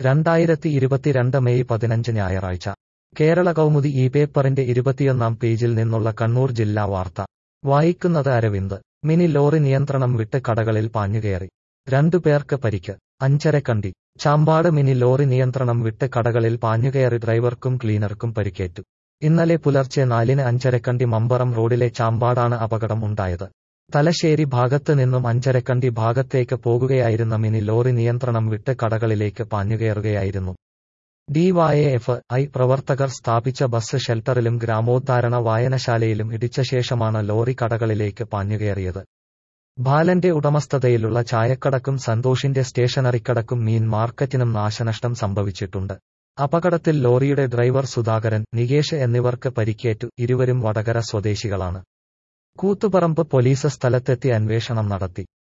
രണ്ടായിരത്തി ഇരുപത്തിരണ്ട് മെയ് പതിനഞ്ച് ഞായറാഴ്ച കേരള കൗമുദി ഈ പേപ്പറിന്റെ ഇരുപത്തിയൊന്നാം പേജിൽ നിന്നുള്ള കണ്ണൂർ ജില്ലാ വാർത്ത വായിക്കുന്നത് അരവിന്ദ് മിനി ലോറി നിയന്ത്രണം വിട്ട് കടകളിൽ പാഞ്ഞുകയറി രണ്ടു പേർക്ക് പരിക്ക് അഞ്ചരക്കണ്ടി ചാമ്പാട് മിനി ലോറി നിയന്ത്രണം വിട്ട് കടകളിൽ പാഞ്ഞുകയറി ഡ്രൈവർക്കും ക്ലീനർക്കും പരിക്കേറ്റു ഇന്നലെ പുലർച്ചെ നാലിന് അഞ്ചരക്കണ്ടി മമ്പറം റോഡിലെ ചാമ്പാടാണ് അപകടം ഉണ്ടായത് തലശ്ശേരി ഭാഗത്ത് നിന്നും അഞ്ചരക്കണ്ടി ഭാഗത്തേക്ക് പോകുകയായിരുന്ന മിനി ലോറി നിയന്ത്രണം വിട്ട് കടകളിലേക്ക് പാഞ്ഞുകയറുകയായിരുന്നു ഡിവൈഎഫ് ഐ പ്രവർത്തകർ സ്ഥാപിച്ച ബസ് ഷെൽട്ടറിലും ഗ്രാമോദ്ധാരണ വായനശാലയിലും ഇടിച്ച ശേഷമാണ് ലോറി കടകളിലേക്ക് പാഞ്ഞുകയറിയത് ബാലന്റെ ഉടമസ്ഥതയിലുള്ള ചായക്കടക്കും സന്തോഷിന്റെ സ്റ്റേഷനറിക്കടക്കും മീൻ മാർക്കറ്റിനും നാശനഷ്ടം സംഭവിച്ചിട്ടുണ്ട് അപകടത്തിൽ ലോറിയുടെ ഡ്രൈവർ സുധാകരൻ നികേഷ് എന്നിവർക്ക് പരിക്കേറ്റു ഇരുവരും വടകര സ്വദേശികളാണ് കൂത്തുപറമ്പ് പോലീസ് സ്ഥലത്തെത്തി അന്വേഷണം നടത്തി